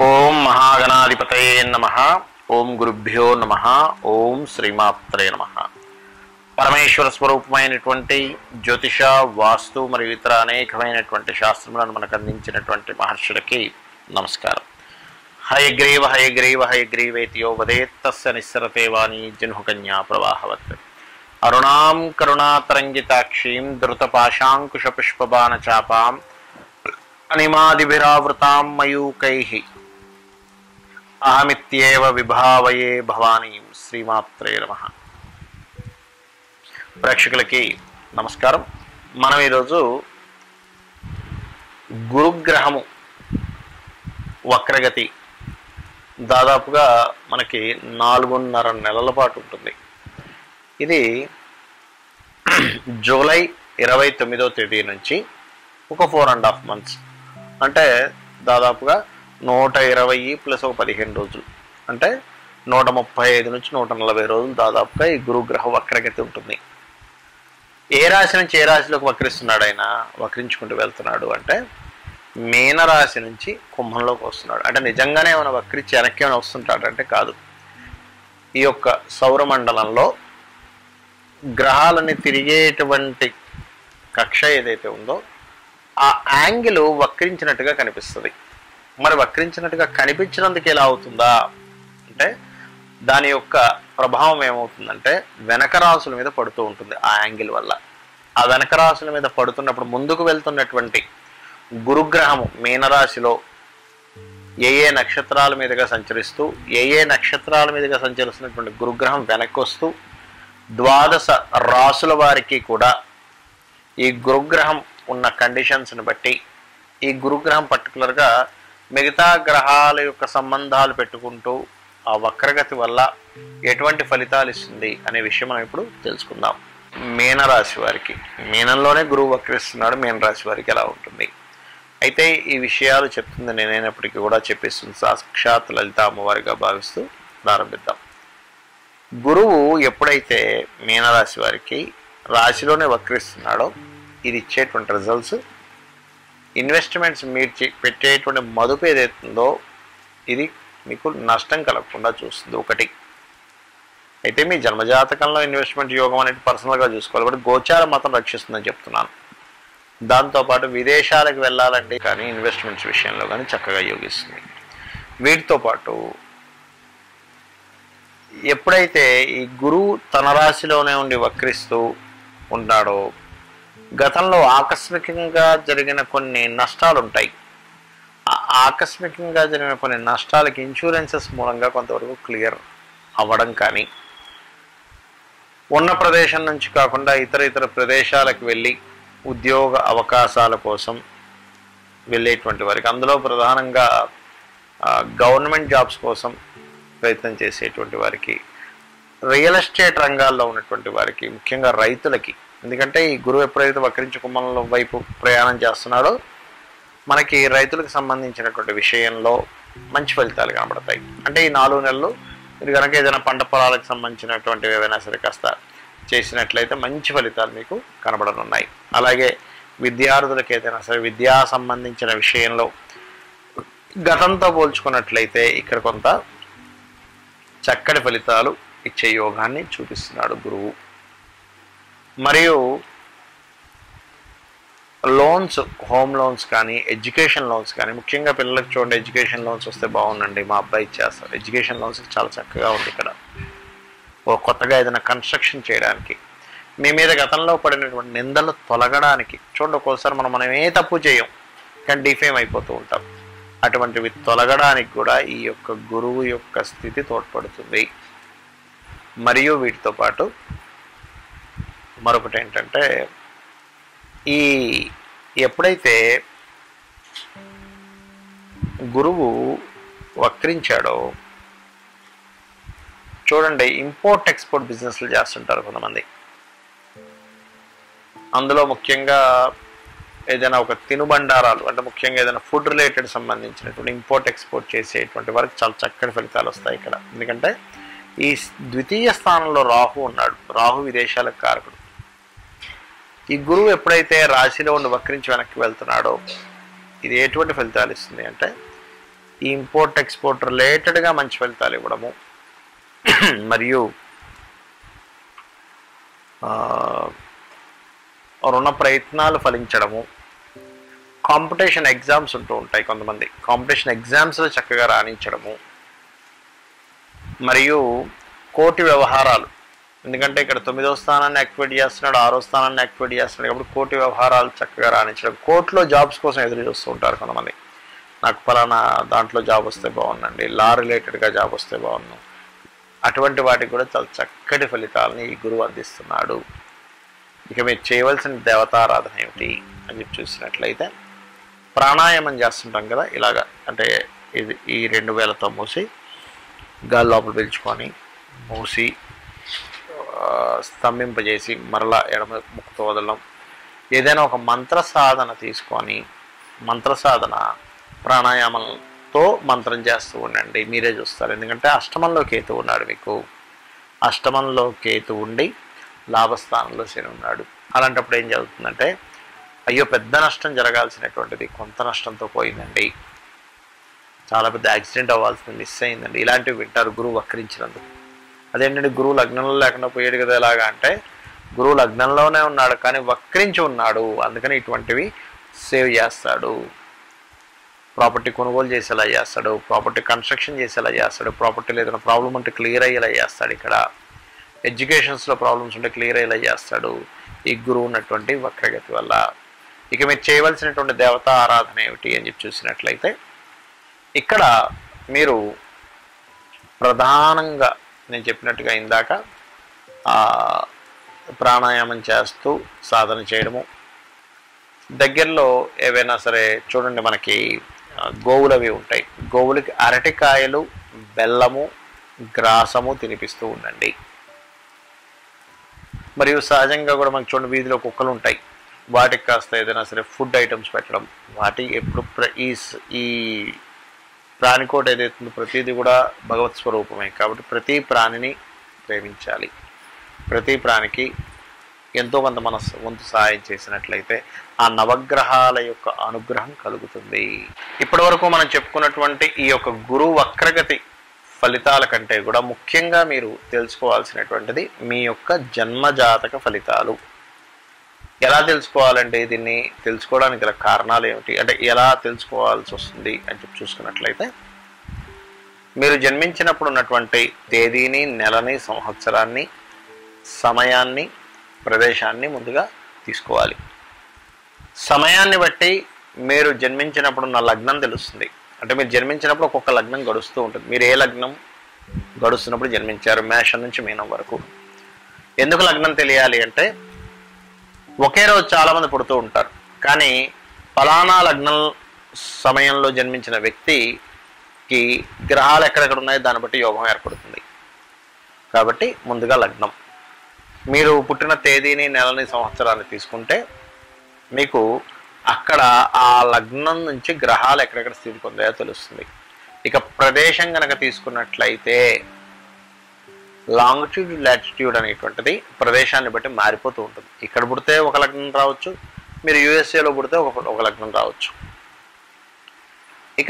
ఓం మహాగణాధిపతయే నమ ఓం గురుభ్యో నమ ఓం శ్రీమాత్రే నమ పరమేశ్వర స్వరూపమైనటువంటి జ్యోతిష వాస్తు మరియు ఇతర అనేకమైనటువంటి శాస్త్రములను మనకు అందించినటువంటి మహర్షులకి నమస్కారం హయగ్రీవ హయగ్రీవ హయగ్రీవేతియో వదేత్తస్య నిస్సరతే వాణి జన్హుకన్యా ప్రవాహవత్ అరుణాం కరుణాతరంగితాక్షీం ధృతపాశాంకుశపుష్పబాణచాపాం అనిమాదిభిరావృతాం మయూకై అహమిత్యేవ విభావయే భవానీం శ్రీమాత్రే నమ ప్రేక్షకులకి నమస్కారం మనం ఈరోజు గురుగ్రహము వక్రగతి దాదాపుగా మనకి నాలుగున్నర నెలల పాటు ఉంటుంది ఇది జూలై ఇరవై తొమ్మిదో తేదీ నుంచి ఒక ఫోర్ అండ్ హాఫ్ మంత్స్ అంటే దాదాపుగా నూట ఇరవై ప్లస్ ఒక పదిహేను రోజులు అంటే నూట ముప్పై ఐదు నుంచి నూట నలభై రోజులు దాదాపుగా ఈ గురుగ్రహ వక్రగతి ఉంటుంది ఏ రాశి నుంచి ఏ రాశిలోకి వక్రిస్తున్నాడు ఆయన వక్రించుకుంటూ వెళ్తున్నాడు అంటే మీనరాశి నుంచి కుంభంలోకి వస్తున్నాడు అంటే నిజంగానే ఏమైనా వక్రించి వెనక్కి ఏమైనా వస్తుంటాడు అంటే కాదు ఈ యొక్క సౌరమండలంలో గ్రహాలని తిరిగేటువంటి కక్ష ఏదైతే ఉందో ఆ యాంగిల్ వక్రించినట్టుగా కనిపిస్తుంది మరి వక్రించినట్టుగా కనిపించినందుకు ఎలా అవుతుందా అంటే దాని యొక్క ప్రభావం ఏమవుతుందంటే వెనక రాసుల మీద పడుతూ ఉంటుంది ఆ యాంగిల్ వల్ల ఆ వెనక రాసుల మీద పడుతున్నప్పుడు ముందుకు వెళ్తున్నటువంటి గురుగ్రహము మీనరాశిలో ఏ ఏ నక్షత్రాల మీదుగా సంచరిస్తూ ఏ ఏ నక్షత్రాల మీదుగా సంచరిస్తున్నటువంటి గురుగ్రహం వెనక్కి వస్తూ ద్వాదశ రాసుల వారికి కూడా ఈ గురుగ్రహం ఉన్న కండిషన్స్ని బట్టి ఈ గురుగ్రహం పర్టికులర్గా మిగతా గ్రహాల యొక్క సంబంధాలు పెట్టుకుంటూ ఆ వక్రగతి వల్ల ఎటువంటి ఫలితాలు ఇస్తుంది అనే విషయం మనం ఇప్పుడు తెలుసుకుందాం మీనరాశి వారికి మీనంలోనే గురువు వక్రిస్తున్నాడు మీనరాశి వారికి ఎలా ఉంటుంది అయితే ఈ విషయాలు చెప్తుంది నేనైనప్పటికీ కూడా చెప్పేస్తుంది సాక్షాత్ లలిత అమ్మవారిగా భావిస్తూ ప్రారంభిద్దాం గురువు ఎప్పుడైతే మీనరాశి వారికి రాశిలోనే వక్రిస్తున్నాడో ఇది ఇచ్చేటువంటి రిజల్ట్స్ ఇన్వెస్ట్మెంట్స్ మీరు చే- పెట్టేటువంటి మదుపు ఏదైతుందో ఇది మీకు నష్టం కలగకుండా చూస్తుంది ఒకటి అయితే మీ జన్మజాతకంలో ఇన్వెస్ట్మెంట్ యోగం అనేది పర్సనల్గా చూసుకోవాలి కాబట్టి గోచార మతం రక్షిస్తుందని చెప్తున్నాను దాంతోపాటు విదేశాలకు వెళ్ళాలంటే కానీ ఇన్వెస్ట్మెంట్స్ విషయంలో కానీ చక్కగా యోగిస్తుంది వీటితో పాటు ఎప్పుడైతే ఈ గురువు తన రాశిలోనే ఉండి వక్రిస్తూ ఉన్నాడో గతంలో ఆకస్మికంగా జరిగిన కొన్ని నష్టాలు ఉంటాయి ఆ ఆకస్మికంగా జరిగిన కొన్ని నష్టాలకి ఇన్సూరెన్సెస్ మూలంగా కొంతవరకు క్లియర్ అవ్వడం కానీ ఉన్న ప్రదేశం నుంచి కాకుండా ఇతర ఇతర ప్రదేశాలకు వెళ్ళి ఉద్యోగ అవకాశాల కోసం వెళ్ళేటువంటి వారికి అందులో ప్రధానంగా ఆ, గవర్నమెంట్ జాబ్స్ కోసం ప్రయత్నం చేసేటువంటి వారికి రియల్ ఎస్టేట్ రంగాల్లో ఉన్నటువంటి వారికి ముఖ్యంగా రైతులకి ఎందుకంటే ఈ గురువు ఎప్పుడైతే వక్రించి కుమ్మంలో వైపు ప్రయాణం చేస్తున్నాడో మనకి రైతులకు సంబంధించినటువంటి విషయంలో మంచి ఫలితాలు కనబడతాయి అంటే ఈ నాలుగు నెలలు మీరు కనుక ఏదైనా పంట పొలాలకు సంబంధించినటువంటివి ఏవైనా సరే కాస్త చేసినట్లయితే మంచి ఫలితాలు మీకు కనబడనున్నాయి అలాగే విద్యార్థులకు ఏదైనా సరే విద్యా సంబంధించిన విషయంలో గతంతో పోల్చుకున్నట్లయితే ఇక్కడ కొంత చక్కటి ఫలితాలు ఇచ్చే యోగాన్ని చూపిస్తున్నాడు గురువు మరియు లోన్స్ హోమ్ లోన్స్ కానీ ఎడ్యుకేషన్ లోన్స్ కానీ ముఖ్యంగా పిల్లలకు చూడండి ఎడ్యుకేషన్ లోన్స్ వస్తే బాగుండండి మా అబ్బాయి ఇచ్చేస్తారు ఎడ్యుకేషన్ లోన్స్ చాలా చక్కగా ఉంది ఇక్కడ ఓ కొత్తగా ఏదైనా కన్స్ట్రక్షన్ చేయడానికి మీ మీద గతంలో పడినటువంటి నిందలు తొలగడానికి చూడండి ఒక్కోసారి మనం మనం ఏ తప్పు చేయం కానీ డిఫేమ్ అయిపోతూ ఉంటాం అటువంటివి తొలగడానికి కూడా ఈ యొక్క గురువు యొక్క స్థితి తోడ్పడుతుంది మరియు వీటితో పాటు మరొకటి ఏంటంటే ఈ ఎప్పుడైతే గురువు వక్రించాడో చూడండి ఇంపోర్ట్ ఎక్స్పోర్ట్ బిజినెస్లు చేస్తుంటారు కొంతమంది అందులో ముఖ్యంగా ఏదైనా ఒక తినుబండారాలు అంటే ముఖ్యంగా ఏదైనా ఫుడ్ రిలేటెడ్ సంబంధించినటువంటి ఇంపోర్ట్ ఎక్స్పోర్ట్ చేసేటువంటి వారికి చాలా చక్కటి ఫలితాలు వస్తాయి ఇక్కడ ఎందుకంటే ఈ ద్వితీయ స్థానంలో రాహు ఉన్నాడు రాహు విదేశాలకు కారకుడు ఈ గురువు ఎప్పుడైతే రాశిలో ఉండి వక్రించి వెనక్కి వెళ్తున్నాడో ఇది ఎటువంటి ఫలితాలు ఇస్తుంది అంటే ఈ ఇంపోర్ట్ ఎక్స్పోర్ట్ రిలేటెడ్గా మంచి ఫలితాలు ఇవ్వడము మరియు ఆ, రుణ ప్రయత్నాలు ఫలించడము కాంపిటీషన్ ఎగ్జామ్స్ ఉంటూ ఉంటాయి కొంతమంది కాంపిటీషన్ ఎగ్జామ్స్లో చక్కగా రాణించడము మరియు కోటి వ్యవహారాలు ఎందుకంటే ఇక్కడ తొమ్మిదో స్థానాన్ని యాక్టివేట్ చేస్తున్నాడు ఆరో స్థానాన్ని యాక్టివేట్ చేస్తున్నాడు కాబట్టి కోటి వ్యవహారాలు చక్కగా రాణించడం కోర్టులో జాబ్స్ కోసం ఎదురు చూస్తూ ఉంటారు కొంతమంది నాకు ఫలానా దాంట్లో జాబ్ వస్తే బాగుందండి లా రిలేటెడ్గా జాబ్ వస్తే బాగున్నాను అటువంటి వాటికి కూడా చాలా చక్కటి ఫలితాలని ఈ గురువు అందిస్తున్నాడు ఇక మీరు చేయవలసిన దేవతారాధన ఏమిటి అని చెప్పి చూసినట్లయితే ప్రాణాయామం చేస్తుంటాం కదా ఇలాగ అంటే ఇది ఈ రెండు వేలతో మూసి గాలి లోపల పీల్చుకొని మూసి ఆ, స్తంభింపజేసి మరలా ఎడమ ముక్కుతో వదలడం ఏదైనా ఒక మంత్ర సాధన తీసుకొని మంత్ర సాధన ప్రాణాయామంతో మంత్రం చేస్తూ ఉండండి మీరే చూస్తారు ఎందుకంటే అష్టమంలో కేతు ఉన్నాడు మీకు అష్టమంలో కేతు ఉండి లాభస్థానంలో శని ఉన్నాడు అలాంటప్పుడు ఏం జరుగుతుందంటే అయ్యో పెద్ద నష్టం జరగాల్సినటువంటిది కొంత నష్టంతో పోయిందండి చాలా పెద్ద యాక్సిడెంట్ అవ్వాల్సింది మిస్ అయిందండి ఇలాంటివి వింటారు గురువు వక్రించినందుకు అదేంటంటే గురువు లగ్నంలో లేకుండా పోయాడు కదా ఎలాగా అంటే గురువు లగ్నంలోనే ఉన్నాడు కానీ వక్రించి ఉన్నాడు అందుకని ఇటువంటివి సేవ్ చేస్తాడు ప్రాపర్టీ కొనుగోలు చేసేలా చేస్తాడు ప్రాపర్టీ కన్స్ట్రక్షన్ చేసేలా చేస్తాడు ప్రాపర్టీలో ఏదైనా ప్రాబ్లం ఉంటే క్లియర్ అయ్యేలా చేస్తాడు ఇక్కడ ఎడ్యుకేషన్స్లో ప్రాబ్లమ్స్ ఉంటే క్లియర్ అయ్యేలా చేస్తాడు ఈ గురువు ఉన్నటువంటి వక్రగతి వల్ల ఇక మీరు చేయవలసినటువంటి దేవతా ఆరాధన ఏమిటి అని చెప్పి చూసినట్లయితే ఇక్కడ మీరు ప్రధానంగా నేను చెప్పినట్టుగా ఇందాక ఆ, ప్రాణాయామం చేస్తూ సాధన చేయడము దగ్గరలో ఏవైనా సరే చూడండి మనకి ఆ, గోవులు అవి ఉంటాయి గోవులకి అరటికాయలు బెల్లము గ్రాసము తినిపిస్తూ ఉండండి మరియు సహజంగా కూడా మనకి చూడండి వీధిలో కుక్కలు ఉంటాయి వాటికి కాస్త ఏదైనా సరే ఫుడ్ ఐటమ్స్ పెట్టడం వాటి ఎప్పుడు ప్ర- ఈ స- ఈ ప్రాణికోట ఏదైతే ఉందో ప్రతిదీ కూడా భగవత్ స్వరూపమే కాబట్టి ప్రతి ప్రాణిని ప్రేమించాలి ప్రతి ప్రాణికి ఎంతో కొంత మన స- వంతు సహాయం చేసినట్లయితే ఆ నవగ్రహాల యొక్క అనుగ్రహం కలుగుతుంది ఇప్పటి వరకు మనం చెప్పుకున్నటువంటి ఈ యొక్క గురు వక్రగతి ఫలితాల కంటే కూడా ముఖ్యంగా మీరు తెలుసుకోవాల్సినటువంటిది మీ యొక్క జన్మజాతక ఫలితాలు ఎలా తెలుసుకోవాలంటే దీన్ని తెలుసుకోవడానికి గల కారణాలు ఏమిటి అంటే ఎలా తెలుసుకోవాల్సి వస్తుంది అని చెప్పి చూసుకున్నట్లయితే మీరు జన్మించినప్పుడు ఉన్నటువంటి తేదీని నెలని సంవత్సరాన్ని సమయాన్ని ప్రదేశాన్ని ముందుగా తీసుకోవాలి సమయాన్ని బట్టి మీరు జన్మించినప్పుడు ఉన్న లగ్నం తెలుస్తుంది అంటే మీరు జన్మించినప్పుడు ఒక్కొక్క లగ్నం గడుస్తూ ఉంటుంది మీరు ఏ లగ్నం గడుస్తున్నప్పుడు జన్మించారు మేషం నుంచి మీనం వరకు ఎందుకు లగ్నం తెలియాలి అంటే ఒకే రోజు చాలా మంది పుడుతూ ఉంటారు కానీ ఫలానా లగ్నం సమయంలో జన్మించిన వ్యక్తికి గ్రహాలు ఎక్కడెక్కడ ఉన్నాయో దాన్ని బట్టి యోగం ఏర్పడుతుంది కాబట్టి ముందుగా లగ్నం మీరు పుట్టిన తేదీని నెలని సంవత్సరాన్ని తీసుకుంటే మీకు అక్కడ ఆ లగ్నం నుంచి గ్రహాలు ఎక్కడెక్కడ స్థితి పొందాయో తెలుస్తుంది ఇక ప్రదేశం కనుక తీసుకున్నట్లయితే లాంగిట్యూడ్ లాటిట్యూడ్ అనేటువంటిది ప్రదేశాన్ని బట్టి మారిపోతూ ఉంటుంది ఇక్కడ పుడితే ఒక లగ్నం రావచ్చు మీరు యుఎస్ఏలో పుడితే ఒక ఒక లగ్నం రావచ్చు ఇక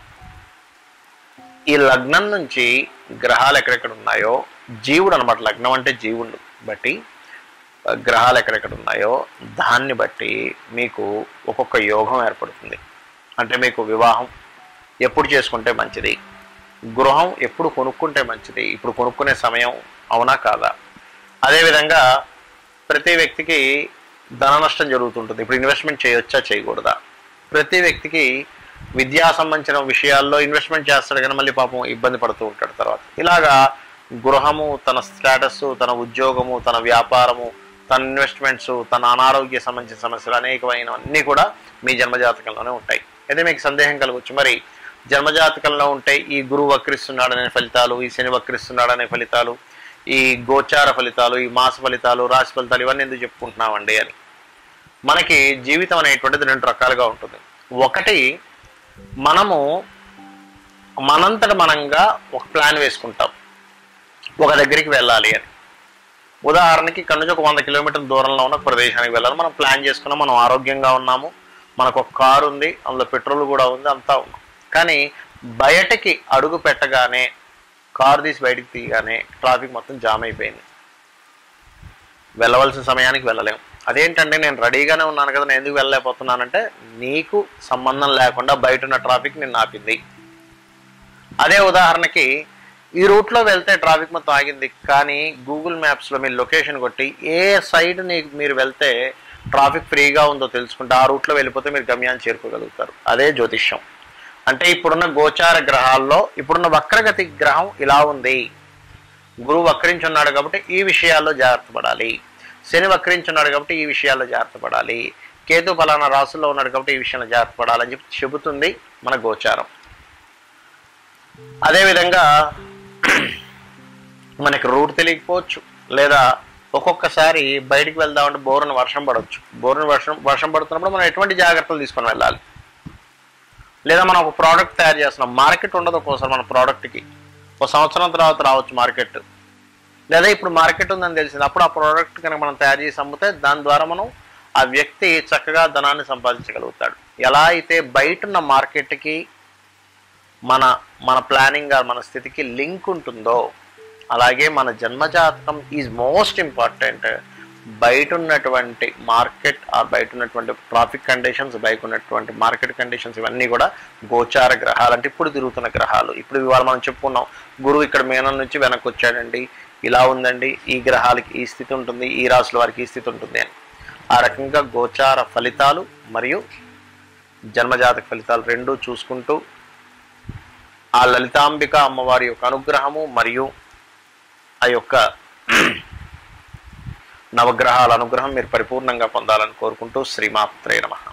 ఈ లగ్నం నుంచి గ్రహాలు ఎక్కడెక్కడ ఉన్నాయో జీవుడు అనమాట లగ్నం అంటే జీవుడు బట్టి ఆ, గ్రహాలు ఎక్కడెక్కడ ఉన్నాయో దాన్ని బట్టి మీకు ఒక్కొక్క యోగం ఏర్పడుతుంది అంటే మీకు వివాహం ఎప్పుడు చేసుకుంటే మంచిది గృహం ఎప్పుడు కొనుక్కుంటే మంచిది ఇప్పుడు కొనుక్కునే సమయం అవునా కాదా అదేవిధంగా ప్రతి వ్యక్తికి ధన నష్టం జరుగుతుంటుంది ఇప్పుడు ఇన్వెస్ట్మెంట్ చేయొచ్చా చేయకూడదా ప్రతి వ్యక్తికి విద్యా సంబంధించిన విషయాల్లో ఇన్వెస్ట్మెంట్ చేస్తాడు కానీ మళ్ళీ పాపం ఇబ్బంది పడుతూ ఉంటాడు తర్వాత ఇలాగా గృహము తన స్టేటస్ తన ఉద్యోగము తన వ్యాపారము తన ఇన్వెస్ట్మెంట్స్ తన అనారోగ్య సంబంధించిన సమస్యలు అనేకమైనవన్నీ కూడా మీ జన్మజాతకంలోనే ఉంటాయి అయితే మీకు సందేహం కలగవచ్చు మరి జన్మజాతకంలో ఉంటే ఈ గురువు వక్రిస్తున్నాడనే ఫలితాలు ఈ శని వక్రిస్తున్నాడనే ఫలితాలు ఈ గోచార ఫలితాలు ఈ మాస ఫలితాలు రాశి ఫలితాలు ఇవన్నీ ఎందుకు చెప్పుకుంటున్నామండి అని మనకి జీవితం అనేటువంటిది రెండు రకాలుగా ఉంటుంది ఒకటి మనము మనంతట మనంగా ఒక ప్లాన్ వేసుకుంటాం ఒక దగ్గరికి వెళ్ళాలి అని ఉదాహరణకి ఇక్కడ నుంచి ఒక వంద కిలోమీటర్ల దూరంలో ఉన్న ఒక ప్రదేశానికి వెళ్ళాలి మనం ప్లాన్ చేసుకున్నాం మనం ఆరోగ్యంగా ఉన్నాము మనకు ఒక కారు ఉంది అందులో పెట్రోల్ కూడా ఉంది అంతా ఉంది కానీ బయటకి అడుగు పెట్టగానే కారు తీసి బయటికి తీయగానే ట్రాఫిక్ మొత్తం జామ్ అయిపోయింది వెళ్ళవలసిన సమయానికి వెళ్ళలేం అదేంటంటే నేను రెడీగానే ఉన్నాను కదా నేను ఎందుకు వెళ్ళలేకపోతున్నానంటే నీకు సంబంధం లేకుండా బయట ఉన్న ట్రాఫిక్ నిన్ను ఆపింది అదే ఉదాహరణకి ఈ రూట్లో వెళ్తే ట్రాఫిక్ మొత్తం ఆగింది కానీ గూగుల్ మ్యాప్స్లో మీరు లొకేషన్ కొట్టి ఏ సైడ్ నీకు మీరు వెళ్తే ట్రాఫిక్ ఫ్రీగా ఉందో తెలుసుకుంటే ఆ రూట్లో వెళ్ళిపోతే మీరు గమ్యాన్ని చేరుకోగలుగుతారు అదే జ్యోతిష్యం అంటే ఇప్పుడున్న గోచార గ్రహాల్లో ఇప్పుడున్న వక్రగతి గ్రహం ఇలా ఉంది గురువు వక్రించున్నాడు కాబట్టి ఈ విషయాల్లో జాగ్రత్త పడాలి శని వక్రించున్నాడు కాబట్టి ఈ విషయాల్లో జాగ్రత్త పడాలి కేతు ఫలానా రాసుల్లో ఉన్నాడు కాబట్టి ఈ విషయంలో జాగ్రత్త పడాలని చెప్పి చెబుతుంది మన గోచారం అదేవిధంగా మనకి రూట్ తెలియకపోవచ్చు లేదా ఒక్కొక్కసారి బయటికి వెళ్దామంటే బోరున వర్షం పడవచ్చు బోరున వర్షం వర్షం పడుతున్నప్పుడు మనం ఎటువంటి జాగ్రత్తలు తీసుకొని వెళ్ళాలి లేదా మనం ఒక ప్రోడక్ట్ తయారు చేస్తున్నాం మార్కెట్ ఉండదు ఒక్కోసారి మన ప్రోడక్ట్కి ఒక సంవత్సరం తర్వాత రావచ్చు మార్కెట్ లేదా ఇప్పుడు మార్కెట్ ఉందని తెలిసింది అప్పుడు ఆ ప్రోడక్ట్ కనుక మనం తయారు చేసి అమ్మితే దాని ద్వారా మనం ఆ వ్యక్తి చక్కగా ధనాన్ని సంపాదించగలుగుతాడు ఎలా అయితే బయట ఉన్న మార్కెట్కి మన మన ప్లానింగ్ మన స్థితికి లింక్ ఉంటుందో అలాగే మన జన్మజాతకం ఈజ్ మోస్ట్ ఇంపార్టెంట్ బయట ఉన్నటువంటి మార్కెట్ ఆ బయట ఉన్నటువంటి ట్రాఫిక్ కండిషన్స్ బయట ఉన్నటువంటి మార్కెట్ కండిషన్స్ ఇవన్నీ కూడా గోచార గ్రహాలు అంటే ఇప్పుడు తిరుగుతున్న గ్రహాలు ఇప్పుడు ఇవాళ మనం చెప్పుకున్నాం గురువు ఇక్కడ మేనం నుంచి వెనక్కి వచ్చాడండి ఇలా ఉందండి ఈ గ్రహాలకి ఈ స్థితి ఉంటుంది ఈ రాశుల వారికి ఈ స్థితి ఉంటుంది అని ఆ రకంగా గోచార ఫలితాలు మరియు జన్మజాతక ఫలితాలు రెండూ చూసుకుంటూ ఆ లలితాంబిక అమ్మవారి యొక్క అనుగ్రహము మరియు ఆ యొక్క నవగ్రహాల అనుగ్రహం మీరు పరిపూర్ణంగా పొందాలని కోరుకుంటూ శ్రీమాత్రే నమః